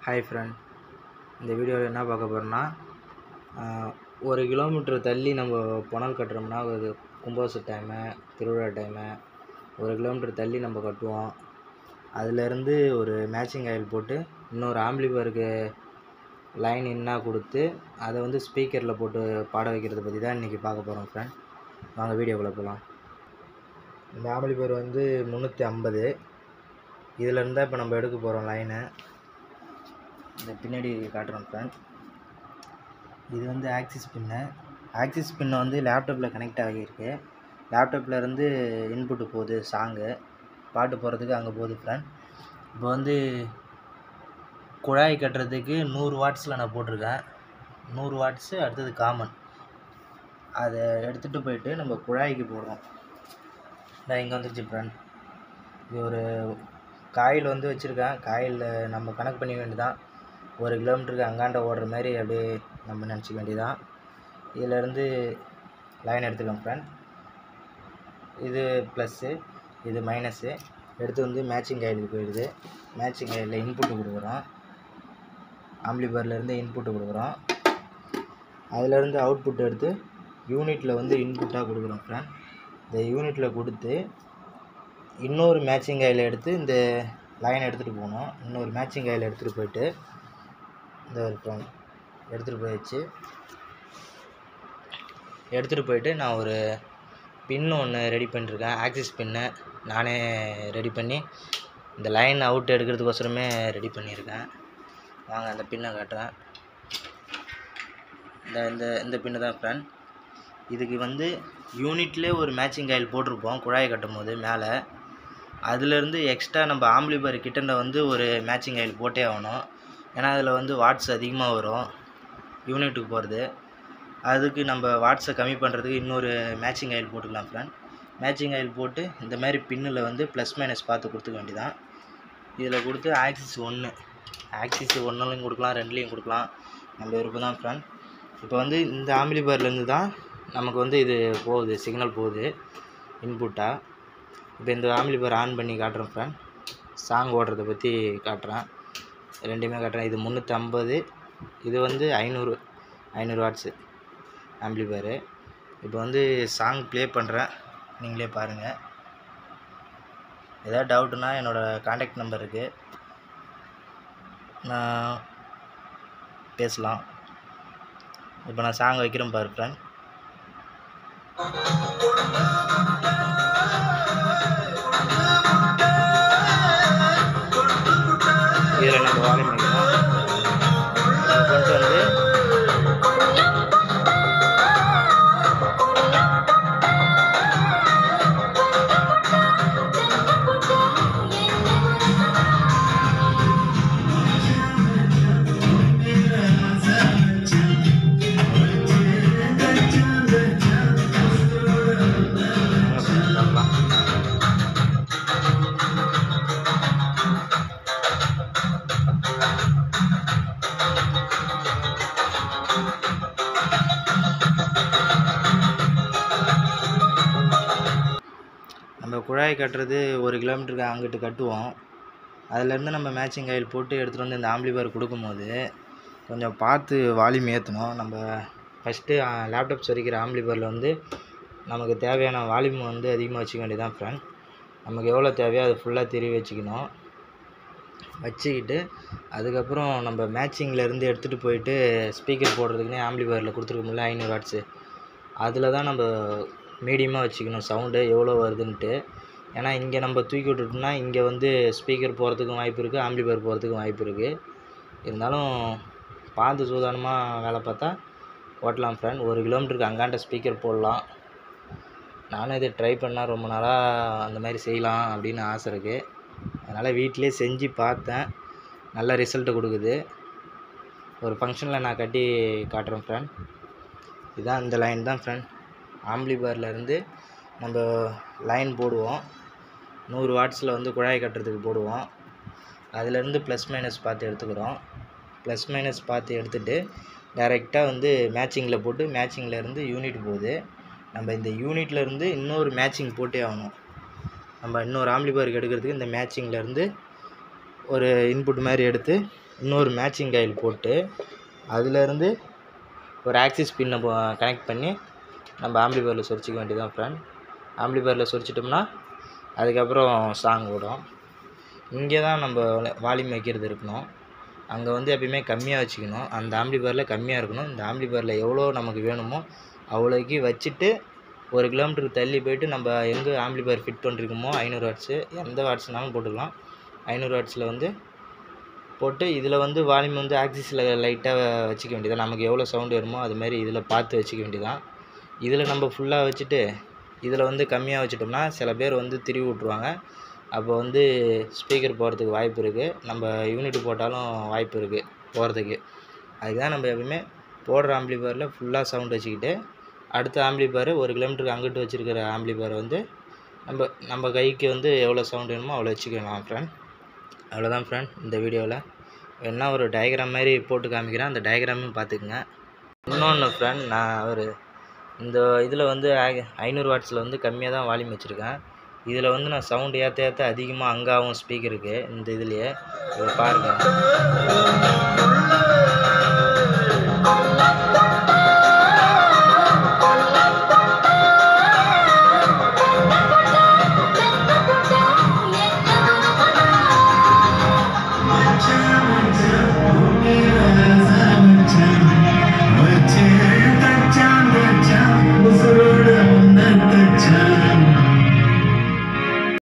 hi friend இந்த வீடியோவில் என்ன பார்க்க போகிறோன்னா ஒரு கிலோமீட்டர் தள்ளி நம்ம புனல் கட்டுறோம்னா ஒரு கும்பாபிஷ டைமு திருவிழா டைமு ஒரு கிலோமீட்டர் தள்ளி நம்ம கட்டுவோம் அதுலேருந்து ஒரு மேட்சிங் ஆயில் போட்டு இன்னொரு ஆம்பிளிஃபருக்கு லைன் இன்னா கொடுத்து அதை வந்து ஸ்பீக்கரில் போட்டு பாட வைக்கிறத பற்றி தான் இன்றைக்கி பார்க்க போகிறோம் ஃப்ரெண்ட் வாங்க வீடியோக்குள்ளே போகலாம் இந்த ஆம்பிளிஃபர் வந்து முந்நூற்றி ஐம்பது இதில் இருந்தால் இப்போ நம்ம எடுக்க போகிறோம் லைனை இந்த பின்னாடி காட்டுறோம் ஃப்ரெண்ட் இது வந்து ஆக்சிஸ் பின்னு ஆக்சிஸ் பின்னை வந்து லேப்டாப்பில் கனெக்ட் ஆகியிருக்கு லேப்டாப்பில் இருந்து இன்புட்டு போகுது சாங்கு பாட்டு போகிறதுக்கு அங்கே போகுது ஃப்ரெண்ட் இப்போ வந்து குழாய் கட்டுறதுக்கு நூறு வாட்ஸில் நான் போட்டிருக்கேன் நூறு வாட்ஸு அடுத்தது காமன் அதை எடுத்துகிட்டு போயிட்டு நம்ம குழாய்க்கு போடுறோம் நான் இங்கே வந்துருச்சு ஃப்ரெண்ட் இது ஒரு காயில் வந்து வச்சுருக்கேன் காயில் நம்ம கணக்கு பண்ணிக்க வேண்டியதான் ஒரு கிலோமீட்டருக்கு அங்காண்ட ஓடுற மாதிரி அப்படியே நம்ம நினச்சிக்க வேண்டியதான் இதிலேருந்து லைன் எடுத்துக்கலாம் ஃப்ரெண்ட் இது ப்ளஸ்ஸு இது மைனஸு எடுத்து வந்து மேட்சிங் காயிலுக்கு போயிடுது மேட்சிங் காயிலில் இன்புட்டு கொடுக்குறோம் ஆம்பிளிபர்லேருந்து இன்புட்டு கொடுக்குறோம் அதிலேருந்து அவுட்புட் எடுத்து யூனிட்டில் வந்து இன்புட்டாக கொடுக்குறோம் ஃப்ரெண்ட் இந்த யூனிட்டில் கொடுத்து இன்னொரு மேட்சிங் காயில் எடுத்து இந்த லைன் எடுத்துகிட்டு போகணும் இன்னொரு மேட்சிங் காயில் எடுத்துகிட்டு போயிட்டு இந்த இருக்கோம் எடுத்துகிட்டு போயிடுச்சு எடுத்துகிட்டு போயிட்டு நான் ஒரு பின் ஒன்று ரெடி பண்ணியிருக்கேன் ஆக்சிஸ் பின்னு நானே ரெடி பண்ணி இந்த லைன் அவுட் எடுக்கிறதுக்கோசரமே ரெடி பண்ணியிருக்கேன் வாங்க அந்த பின்னை காட்டுறேன் இந்த இந்த இந்த பின்னு தான் ஃப்ரெண்ட் இதுக்கு வந்து யூனிட்லேயே ஒரு மேட்சிங் காயில் போட்டிருப்போம் குழாயை கட்டும் போது மேலே அதுலேருந்து எக்ஸ்ட்ரா நம்ம ஆம்பிளிபர் கிட்டண்ட வந்து ஒரு மேட்சிங் ஆயில் போட்டே ஆகணும் ஏன்னா அதில் வந்து வாட்ஸ் அதிகமாக வரும் யூனிட்டுக்கு போகிறது அதுக்கு நம்ம வாட்ஸை கம்மி பண்ணுறதுக்கு இன்னொரு மேட்சிங் ஆயில் போட்டுக்கலாம் ஃப்ரெண்ட் மேட்சிங் ஆயில் போட்டு இந்த மாதிரி பின்னில் வந்து ப்ளஸ் மைனஸ் பார்த்து கொடுத்துக்க வேண்டியதான் இதில் கொடுத்து ஆக்சிஸ் ஒன்று ஆக்சிஸ் ஒன்றுலையும் கொடுக்கலாம் ரெண்டுலேயும் கொடுக்கலாம் நம்ம விருப்பம் தான் ஃப்ரெண்ட் இப்போ வந்து இந்த ஆம்பிளிபர்லேருந்து தான் நமக்கு வந்து இது போகுது சிக்னல் போகுது இன்புட்டாக இப்போ இந்த ஆம்பிளிபர் ஆன் பண்ணி காட்டுறேன் ஃப்ரெண்ட் சாங் ஓடுறத பற்றி காட்டுறேன் ரெண்டுமே காட்டுறேன் இது முந்நூற்றம்பது இது வந்து ஐநூறு ஐநூறு வாட்ஸு ஆம்பிளிபரு இப்போ வந்து சாங் ப்ளே பண்ணுறேன் நீங்களே பாருங்கள் ஏதாவது டவுட்டுனா என்னோடய காண்டாக்ட் நம்பர் இருக்குது நான் பேசலாம் இப்போ நான் சாங் வைக்கிறேன் பாரு ஃப்ரெண்ட் இதில் நம்ம வால்யூம் வைக்கிறோம் இதை கொண்டு வந்து பண்ணலாம் நம்ம குழாய் கட்டுறது ஒரு கிலோமீட்டருக்கு அங்கிட்டு கட்டுவோம் அதுலேருந்து நம்ம மேட்சிங் ஆயில் போட்டு எடுத்துகிட்டு வந்து இந்த ஆம்பிளிபர் கொடுக்கும்போது கொஞ்சம் பார்த்து வால்யூம் ஏற்றணும் நம்ம ஃபஸ்ட்டு லேப்டாப் சொரிக்கிற ஆம்பிளிபரில் வந்து நமக்கு தேவையான வால்யூம் வந்து அதிகமாக வச்சுக்க வேண்டியதான் ஃப்ரெண்ட் நமக்கு எவ்வளோ தேவையோ அதை ஃபுல்லாக தெரிய வச்சுக்கணும் வச்சுக்கிட்டு அதுக்கப்புறம் நம்ம மேட்சிங்லேருந்து எடுத்துகிட்டு போயிட்டு ஸ்பீக்கர் போடுறதுக்குனே ஆம்பிளிபரில் கொடுத்துருக்கோம்ல ஐநூறு வாட்ஸு அதில் தான் நம்ம மீடியமாக வச்சுக்கணும் சவுண்டு எவ்வளோ வருதுன்ட்டு ஏன்னா இங்கே நம்ம தூக்கி விட்டுட்டோம்னா இங்கே வந்து ஸ்பீக்கர் போகிறதுக்கும் வாய்ப்பு இருக்குது ஆம்பிளிபர் போகிறதுக்கும் வாய்ப்பு இருக்குது இருந்தாலும் பார்த்து சூதானமாக வேலை பார்த்தா ஓட்டலாம் ஃப்ரெண்ட் ஒரு கிலோமீட்டருக்கு அங்காண்ட ஸ்பீக்கர் போடலாம் நானும் இதை ட்ரை பண்ணால் ரொம்ப நாளாக அந்த மாதிரி செய்யலாம் அப்படின்னு ஆசை இருக்குது அதனால் வீட்டிலே செஞ்சு பார்த்தேன் நல்ல ரிசல்ட்டு கொடுக்குது ஒரு ஃபங்க்ஷனில் நான் கட்டி காட்டுறேன் ஃப்ரெண்ட் இதுதான் இந்த லைன் தான் ஃப்ரெண்ட் ஆம்பிளிபர்லேருந்து நம்ம லைன் போடுவோம் நூறு வாட்ஸில் வந்து குழாய் கட்டுறதுக்கு போடுவோம் அதுலேருந்து ப்ளஸ் மைனஸ் பார்த்து எடுத்துக்கிறோம் ப்ளஸ் மைனஸ் பார்த்து எடுத்துகிட்டு டைரெக்டாக வந்து மேட்சிங்கில் போட்டு மேட்சிங்லேருந்து யூனிட் போகுது நம்ம இந்த யூனிட்லேருந்து இன்னொரு மேட்சிங் போட்டே ஆகணும் நம்ம இன்னொரு ஆம்பிளிபருக்கு எடுக்கிறதுக்கு இந்த மேட்சிங்லேருந்து ஒரு இன்புட் மாதிரி எடுத்து இன்னொரு மேட்சிங் காயில் போட்டு அதுலேருந்து ஒரு ஆக்சிஸ் பின்னை கனெக்ட் பண்ணி நம்ம ஆம்பிளிஃபயரில் சொரிச்சிக்க வேண்டியதான் ஃப்ரெண்ட் ஆம்பிளிஃபயரில் சொரிச்சிட்டோம்னா அதுக்கப்புறம் சாங் ஓடும் இங்கே தான் நம்ம வால்யூம் வைக்கிறது இருக்கணும் அங்கே வந்து எப்பயுமே கம்மியாக வச்சுக்கணும் அந்த ஆம்பிளிஃபயரில் கம்மியாக இருக்கணும் இந்த ஆம்பிளிஃபயரில் எவ்வளோ நமக்கு வேணுமோ அவ்வளோக்கு வச்சுட்டு ஒரு கிலோமீட்டருக்கு தள்ளி போயிட்டு நம்ம எங்கே ஆம்பிளிஃபயர் ஃபிட் பண்ணிருக்கோமோ ஐநூறு வாட்ஸு எந்த வாட்ஸ்னாலும் போட்டுக்கலாம் ஐநூறு வாட்ஸில் வந்து போட்டு இதில் வந்து வால்யூம் வந்து ஆக்சிஸில் லைட்டாக வச்சுக்க வேண்டியதான் நமக்கு எவ்வளோ சவுண்டு வருமோ அதுமாரி இதில் பார்த்து வச்சுக்க வேண்டியதான் இதில் நம்ம ஃபுல்லாக வச்சுட்டு இதில் வந்து கம்மியாக வச்சுட்டோம்னா சில பேர் வந்து திருவி விட்ருவாங்க அப்போ வந்து ஸ்பீக்கர் போகிறதுக்கு வாய்ப்பு இருக்குது நம்ம யூனிட் போட்டாலும் வாய்ப்பு இருக்குது போகிறதுக்கு அதுக்கு தான் நம்ம எப்பவுமே போடுற ஆம்பிளிஃபயரில் ஃபுல்லாக சவுண்ட் வச்சுக்கிட்டு அடுத்த ஆம்பிளிஃபயர் ஒரு கிலோமீட்டருக்கு அங்கிட்டு வச்சுருக்கிற ஆம்பிளிஃபயர் வந்து நம்ம நம்ம கைக்கு வந்து எவ்வளோ சவுண்ட் வேணுமோ அவ்வளோ வச்சுக்கலாம் ஃப்ரெண்ட் அவ்வளோதான் ஃப்ரெண்ட் இந்த வீடியோவில் என்ன ஒரு டயக்ராம் மாதிரி போட்டு காமிக்கிறேன் அந்த டயக்ராமையும் பார்த்துக்குங்க இன்னொன்று ஃப்ரெண்ட் நான் ஒரு இந்த இதில் வந்து ஐ- ஐநூறு வாட்ஸில் வந்து கம்மியாக தான் வால்யூம் வச்சுருக்கேன் இதில் வந்து நான் சவுண்டு ஏற்ற ஏற்ற அதிகமாக அங்காவும் ஸ்பீக்கருக்கு இந்த இதுலேயே இதை பாருங்கள்